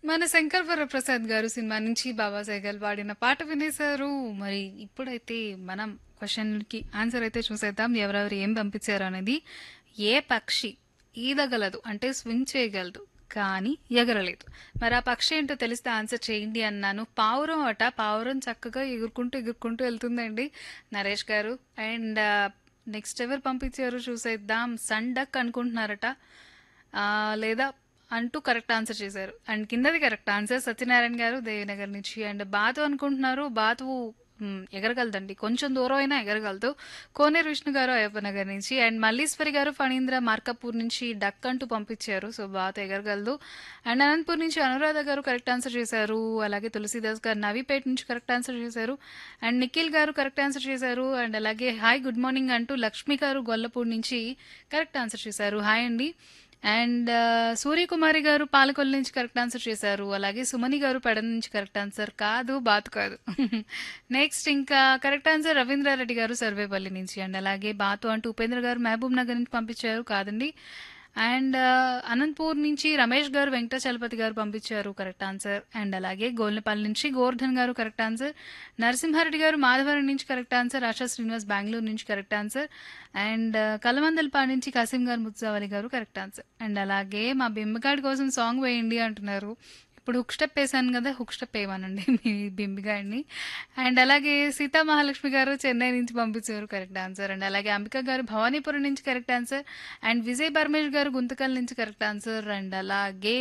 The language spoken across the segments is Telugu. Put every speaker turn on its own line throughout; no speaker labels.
మన శంకర్ వరప్రసాద్ గారు సినిమా నుంచి బాబా సైగల్ పాడిన పాట వినేశారు మరి ఇప్పుడైతే మనం క్వశ్చన్కి ఆన్సర్ అయితే చూసేద్దాం ఎవరెవరు ఏం పంపించారు అనేది ఏ పక్షి ఈదగలదు అంటే స్వింగ్ చేయగలదు కానీ ఎగరలేదు మరి ఆ పక్షి ఏంటో తెలిస్తే ఆన్సర్ చేయండి అన్నాను పావురం అట పావురం చక్కగా ఎగురుకుంటూ ఎగురుకుంటూ వెళ్తుందండి నరేష్ గారు అండ్ నెక్స్ట్ ఎవరు పంపించారు చూసేద్దాం సండక్ అనుకుంటున్నారట ఆ, లేదా అంటూ కరెక్ట్ ఆన్సర్ చేశారు అండ్ కిందది కరెక్ట్ ఆన్సర్ సత్యనారాయణ గారు దేవినగర్ నుంచి అండ్ బాతు అనుకుంటున్నారు బాతు మ్, ఎగరగలదండి కొంచెం దూరం అయినా ఎగరగలదు కోనేరు విష్ణు గారు అయ్యప్ప నగర్ నుంచి అండ్ మల్లీశ్వరి గారు ఫణీంద్ర మార్కపూర్ నుంచి డక్ అంటూ పంపించారు సో బాతు ఎగరగలదు అండ్ అనంతపూర్ నుంచి అనురాధ గారు కరెక్ట్ ఆన్సర్ చేశారు అలాగే తులసిదాస్ గారు నవీపేట నుంచి కరెక్ట్ ఆన్సర్ చేశారు అండ్ నిఖిల్ గారు కరెక్ట్ ఆన్సర్ చేశారు అండ్ అలాగే హాయ్ గుడ్ మార్నింగ్ అంటూ లక్ష్మి గారు గొల్లపూడి నుంచి కరెక్ట్ ఆన్సర్ చేశారు హాయ్ అండి అండ్ సూర్యకుమారి గారు పాలకొల్లు నుంచి కరెక్ట్ ఆన్సర్ చేశారు అలాగే సుమని గారు పెడ నుంచి కరెక్ట్ ఆన్సర్ కాదు బాతు కాదు నెక్స్ట్ ఇంకా కరెక్ట్ ఆన్సర్ రవీంద్రారెడ్డి గారు సర్వేపల్లి నుంచి అండ్ అలాగే బాతు అంటూ ఉపేంద్ర గారు మహబూబ్ నగర్ నుంచి పంపించారు కాదండి అండ్ అనంతపూర్ నుంచి రమేష్ గారు వెంకటాచలపతి గారు పంపించారు కరెక్ట్ ఆన్సర్ అండ్ అలాగే గోల్నపల్లి నుంచి గోవర్ధన్ గారు కరెక్ట్ ఆన్సర్ నరసింహారెడ్డి గారు మాధవరం నుంచి కరెక్ట్ ఆన్సర్ ఆశా శ్రీనివాస్ బెంగళూరు నుంచి కరెక్ట్ ఆన్సర్ అండ్ కలమందలపాడు నుంచి కాసిం గారు ముత్సావలి గారు కరెక్ట్ ఆన్సర్ అండ్ అలాగే మా బింబగాడి కోసం సాంగ్ వేయండి అంటున్నారు ఇప్పుడు హుక్ స్టెప్ వేసాను కదా హుక్ స్టెప్ వేయమనండి మీ బింబిగాడిని అండ్ అలాగే సీతా మహాలక్ష్మి గారు చెన్నై నుంచి పంపించారు కరెక్ట్ ఆన్సర్ అండ్ అలాగే అంబిక గారు భవానీపురం నుంచి correct answer and Vijay Paramesh గారు గుంతకల్ నుంచి కరెక్ట్ ఆన్సర్ అండ్ అలాగే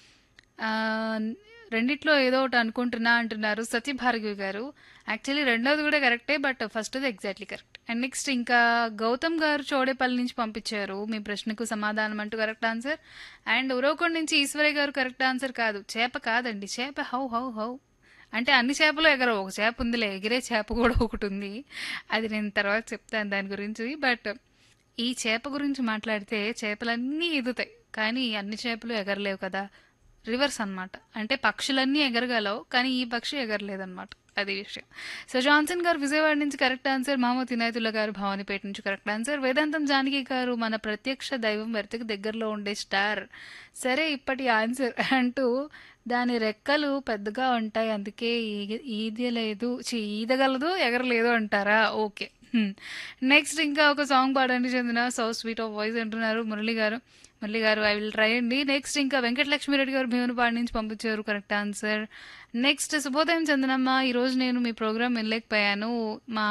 ఆ, రెండిట్లో ఏదో ఒకటి అనుకుంటున్నా అంటున్నారు సత్యభార్గవి గారు యాక్చువల్లీ రెండోది కూడా కరెక్టే బట్ ఫస్ట్ది ఎగ్జాక్ట్లీ కరెక్ట్ అండ్ నెక్స్ట్ ఇంకా గౌతమ్ గారు చోడేపల్లి నుంచి పంపించారు మీ ప్రశ్నకు సమాధానం అంటూ కరెక్ట్ ఆన్సర్ అండ్ ఉరవకొండ నుంచి ఈశ్వరయ్య గారు కరెక్ట్ ఆన్సర్ కాదు చేప కాదండి చేప హౌ హౌ హౌ అంటే అన్ని చేపలు ఎగరవు ఒక చేప ఉందిలే ఎగిరే చేప కూడా ఒకటి ఉంది అది నేను తర్వాత చెప్తాను దాని గురించి బట్ ఈ చేప గురించి మాట్లాడితే చేపలన్నీ ఎదుతాయి కానీ అన్ని చేపలు ఎగరలేవు కదా రివర్స్ అన్నమాట అంటే పక్షులన్నీ ఎగరగలవు కానీ ఈ పక్షి ఎగరలేదన్నమాట అది విషయం సో జాన్సన్ గారు విజయవాడ నుంచి కరెక్ట్ ఆన్సర్ మహమ్మద్ ఇనాయతుల్లా గారు భవానీపేట నుంచి కరెక్ట్ ఆన్సర్ వేదాంతం జానకి గారు మన ప్రత్యక్ష దైవం వెర్తకి దగ్గరలో ఉండే స్టార్ సరే ఇప్పటి ఆన్సర్ అంటూ దాని రెక్కలు పెద్దగా ఉంటాయి అందుకే ఈగ ఈదలేదు ఛీ, ఈదగలదు ఎగరలేదు అంటారా ఓకే నెక్స్ట్ ఇంకా ఒక సాంగ్ పాడండి చెందిన సో స్వీట్ ఆఫ్ వాయిస్ అంటున్నారు మురళి గారు మురళి గారు ఐ విల్ ట్రై అండి నెక్స్ట్ ఇంకా వెంకటలక్ష్మిరెడ్డి గారు భీమునిపాడు నుంచి పంపించారు కరెక్ట్ ఆన్సర్ నెక్స్ట్ శుభోదయం చందనమ్మ ఈరోజు నేను మీ ప్రోగ్రామ్ వినలేకపోయాను మా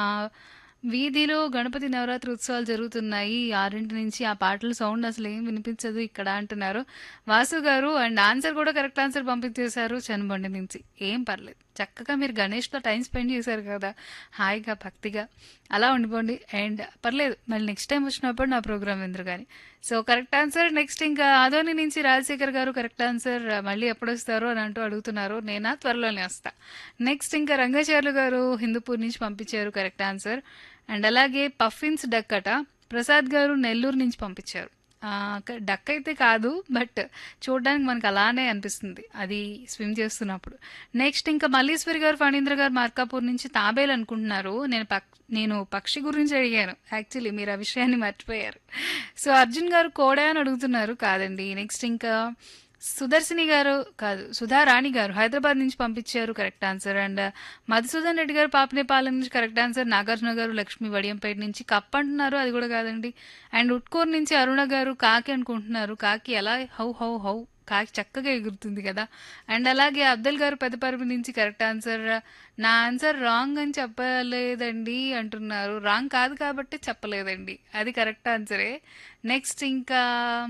వీధిలో గణపతి నవరాత్రి ఉత్సవాలు జరుగుతున్నాయి ఆరింటి నుంచి ఆ పాటల సౌండ్ అసలు ఏం వినిపించదు ఇక్కడ అంటున్నారు వాసు గారు అండ్ ఆన్సర్ కూడా కరెక్ట్ ఆన్సర్ పంపించేశారు చనుబండి నుంచి ఏం పర్లేదు చక్కగా మీరు గణేష్తో టైం స్పెండ్ చేశారు కదా హాయిగా భక్తిగా అలా ఉండిపోండి అండ్ పర్లేదు మళ్ళీ నెక్స్ట్ టైం వచ్చినప్పుడు నా ప్రోగ్రామ్ ఎందుకు కానీ సో కరెక్ట్ ఆన్సర్ నెక్స్ట్ ఇంకా ఆదోని నుంచి రాజశేఖర్ గారు కరెక్ట్ ఆన్సర్ మళ్ళీ ఎప్పుడు వస్తారు అని అంటూ అడుగుతున్నారు నేనా త్వరలోనే వస్తా నెక్స్ట్ ఇంకా రంగాచార్యులు గారు హిందూపూర్ నుంచి పంపించారు కరెక్ట్ ఆన్సర్ అండ్ అలాగే పఫిన్స్ డక్ అట ప్రసాద్ గారు నెల్లూరు నుంచి పంపించారు ఆ, క- డక్ అయితే కాదు బట్ చూడడానికి మనకు అలానే అనిపిస్తుంది అది స్విమ్ చేస్తున్నప్పుడు నెక్స్ట్ ఇంకా మల్లీశ్వరి గారు ఫణీంద్ర గారు మార్కాపూర్ నుంచి తాబేలు అనుకుంటున్నారు నేను పక్ నేను పక్షి గురించి అడిగాను యాక్చువల్లీ మీరు ఆ విషయాన్ని మర్చిపోయారు సో అర్జున్ గారు కోడా అని అడుగుతున్నారు కాదండి నెక్స్ట్ ఇంకా సుదర్శిని గారు కాదు సుధా రాణి గారు హైదరాబాద్ నుంచి పంపించారు correct answer and Madhusudan Reddy గారు పాపనేపాలెం నుంచి కరెక్ట్ ఆన్సర్ నాగార్జున గారు లక్ష్మి వడియంపేట నుంచి కప్ అంటున్నారు అది కూడా కాదండి అండ్ ఉట్కూరు నుంచి అరుణ గారు కాకి అనుకుంటున్నారు కాకి ఎలా హౌ హౌ హౌ కాకి చక్కగా ఎగురుతుంది కదా అండ్ అలాగే అబ్దుల్ గారు పెద్దపరుపు నుంచి కరెక్ట్ ఆన్సర్ నా ఆన్సర్ రాంగ్ అని చెప్పలేదండి అంటున్నారు రాంగ్ కాదు కాబట్టి చెప్పలేదండి అది కరెక్ట్ ఆన్సరే నెక్స్ట్ ఇంకా